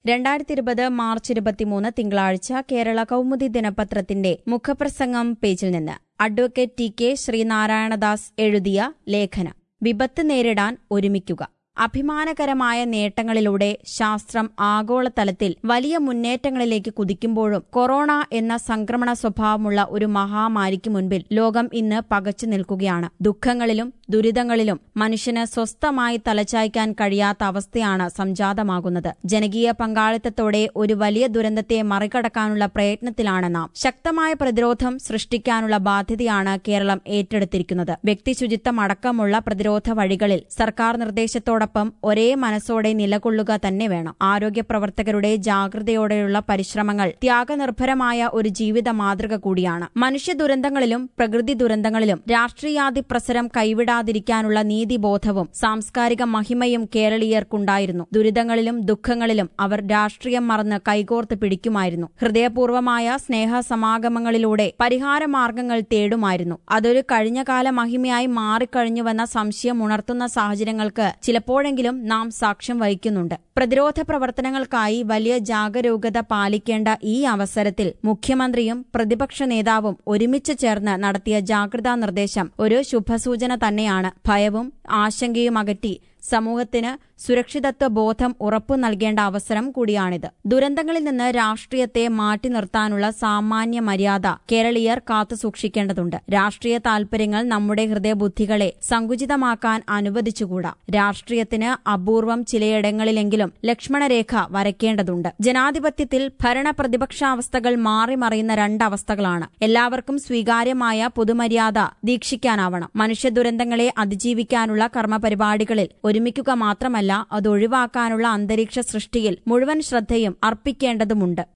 രണ്ടായിരത്തി ഇരുപത് മാർച്ച് ഇരുപത്തിമൂന്ന് തിങ്കളാഴ്ച കേരള കൗമുദി ദിനപത്രത്തിന്റെ മുഖപ്രസംഗം പേജിൽ നിന്ന് അഡ്വക്കേറ്റ് ടി കെ ശ്രീനാരായണദാസ് എഴുതിയ ലേഖനം വിപത്ത് നേരിടാൻ ഒരുമിക്കുക അഭിമാനകരമായ നേട്ടങ്ങളിലൂടെ ശാസ്ത്രം ആഗോളതലത്തിൽ വലിയ മുന്നേറ്റങ്ങളിലേക്ക് കുതിക്കുമ്പോഴും കൊറോണ എന്ന സംക്രമണ സ്വഭാവമുള്ള ഒരു മഹാമാരിക്ക് മുൻപിൽ ലോകം ഇന്ന് പകച്ചു നിൽക്കുകയാണ് ദുഃഖങ്ങളിലും ദുരിതങ്ങളിലും മനുഷ്യന് സ്വസ്ഥമായി തലചായ്ക്കാൻ കഴിയാത്ത അവസ്ഥയാണ് സംജാതമാകുന്നത് ജനകീയ പങ്കാളിത്തത്തോടെ ഒരു വലിയ ദുരന്തത്തെ മറികടക്കാനുള്ള പ്രയത്നത്തിലാണ് നാം ശക്തമായ പ്രതിരോധം സൃഷ്ടിക്കാനുള്ള ബാധ്യതയാണ് കേരളം ഏറ്റെടുത്തിരിക്കുന്നത് വ്യക്തിശുചിത്വം അടക്കമുള്ള പ്രതിരോധ വഴികളിൽ സർക്കാർ നിർദ്ദേശത്തോടൊപ്പം ഒരേ മനസ്സോടെ നിലകൊള്ളുക തന്നെ വേണം ആരോഗ്യ പ്രവർത്തകരുടെ ജാഗ്രതയോടെയുള്ള പരിശ്രമങ്ങൾ ത്യാഗനിർഭരമായ ഒരു ജീവിത മാതൃക കൂടിയാണ് മനുഷ്യ ദുരന്തങ്ങളിലും പ്രകൃതി ദുരന്തങ്ങളിലും രാഷ്ട്രീയാതിപ്രസരം കൈവിടാതിരിക്കാനുള്ള നീതിബോധവും സാംസ്കാരിക മഹിമയും കേരളീയർക്കുണ്ടായിരുന്നു ദുരിതങ്ങളിലും ദുഃഖങ്ങളിലും അവർ രാഷ്ട്രീയം മറന്ന് കൈകോർത്ത് പിടിക്കുമായിരുന്നു ഹൃദയപൂർവമായ സ്നേഹ സമാഗമങ്ങളിലൂടെ പരിഹാരമാർഗങ്ങൾ തേടുമായിരുന്നു അതൊരു കഴിഞ്ഞകാല മഹിമയായി മാറിക്കഴിഞ്ഞുവെന്ന സംശയം ഉണർത്തുന്ന സാഹചര്യങ്ങൾക്ക് ചിലപ്പോഴെങ്കിലും നാം സാക്ഷ്യം വഹിക്കുന്നുണ്ട് പ്രതിരോധ പ്രവർത്തനങ്ങൾക്കായി വലിയ ജാഗരൂകത പാലിക്കേണ്ട ഈ അവസരത്തിൽ മുഖ്യമന്ത്രിയും പ്രതിപക്ഷ നേതാവും ഒരുമിച്ച് ചേർന്ന് നടത്തിയ ജാഗ്രതാ നിർദ്ദേശം ഒരു ശുഭസൂചന തന്നെയാണ് ഭയവും ആശങ്കയും അകറ്റി സമൂഹത്തിന് സുരക്ഷിതത്വ ബോധം ഉറപ്പു നൽകേണ്ട അവസരം കൂടിയാണിത് ദുരന്തങ്ങളിൽ നിന്ന് രാഷ്ട്രീയത്തെ മാറ്റി നിർത്താനുള്ള സാമാന്യ മര്യാദ കേരളീയർ കാത്തുസൂക്ഷിക്കേണ്ടതുണ്ട് രാഷ്ട്രീയ താൽപര്യങ്ങൾ നമ്മുടെ ഹൃദയബുദ്ധികളെ സങ്കുചിതമാക്കാൻ അനുവദിച്ചുകൂടാ രാഷ്ട്രീയത്തിന് അപൂർവം ചിലയിടങ്ങളിലെങ്കിലും ലക്ഷ്മണരേഖ വരയ്ക്കേണ്ടതുണ്ട് ജനാധിപത്യത്തിൽ ഭരണ പ്രതിപക്ഷാവസ്ഥകൾ മാറിമറിയുന്ന രണ്ടവസ്ഥകളാണ് എല്ലാവർക്കും സ്വീകാര്യമായ പൊതുമര്യാദ ദീക്ഷിക്കാനാവണം മനുഷ്യ ദുരന്തങ്ങളെ അതിജീവിക്കാനുള്ള കർമ്മപരിപാടികളിൽ ഒരുമിക്കുക മാത്രമല്ല അത് ഒഴിവാക്കാനുള്ള അന്തരീക്ഷ സൃഷ്ടിയിൽ മുഴുവൻ ശ്രദ്ധയും അർപ്പിക്കേണ്ടതുമുണ്ട്